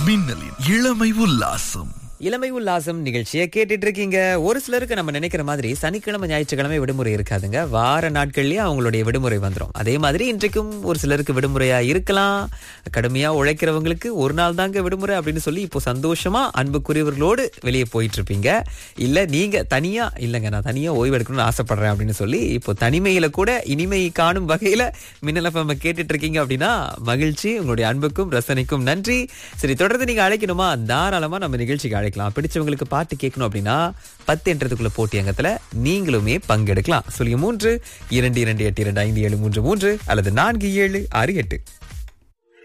மின்னலின் இளமை உல்லாசம் இளமை உல்லாசம் நிகழ்ச்சியை கேட்டுட்டு இருக்கீங்க ஒரு சிலருக்கு நம்ம நினைக்கிற மாதிரி சனிக்கிழமை ஞாயிற்றுக்கிழமை விடுமுறை இருக்காதுங்க வார நாட்கள்லயே அவங்களுடைய விடுமுறை வந்துடும் அதே மாதிரி இன்றைக்கும் ஒரு சிலருக்கு விடுமுறையா இருக்கலாம் கடுமையா உழைக்கிறவங்களுக்கு ஒரு நாள் தாங்க விடுமுறை அப்படின்னு சொல்லி இப்போ சந்தோஷமா அன்புக்குரியவர்களோடு வெளியே போயிட்டு இருப்பீங்க இல்ல நீங்க தனியா இல்லைங்க நான் தனியா ஓய்வு எடுக்கணும்னு ஆசைப்படுறேன் அப்படின்னு சொல்லி இப்போ தனிமையில கூட இனிமை காணும் வகையில மின்னல் FM கேட்டுட்டு இருக்கீங்க அப்படின்னா மகிழ்ச்சி உங்களுடைய அன்புக்கும் ரசனைக்கும் நன்றி சரி தொடர்ந்து நீங்க அழைக்கணுமா தாராளமா நம்ம நிகழ்ச்சிக்கு அழைக்கலாம் பிடிச்சவங்களுக்கு பாட்டு கேட்கணும் அப்படின்னா பத்து என்றதுக்குள்ள போட்டி அங்கத்துல நீங்களுமே பங்கெடுக்கலாம் சொல்லிய மூன்று இரண்டு இரண்டு எட்டு இரண்டு ஐந்து ஏழு மூன்று மூன்று அல்லது நான்கு ஏழு ஆறு எட்டு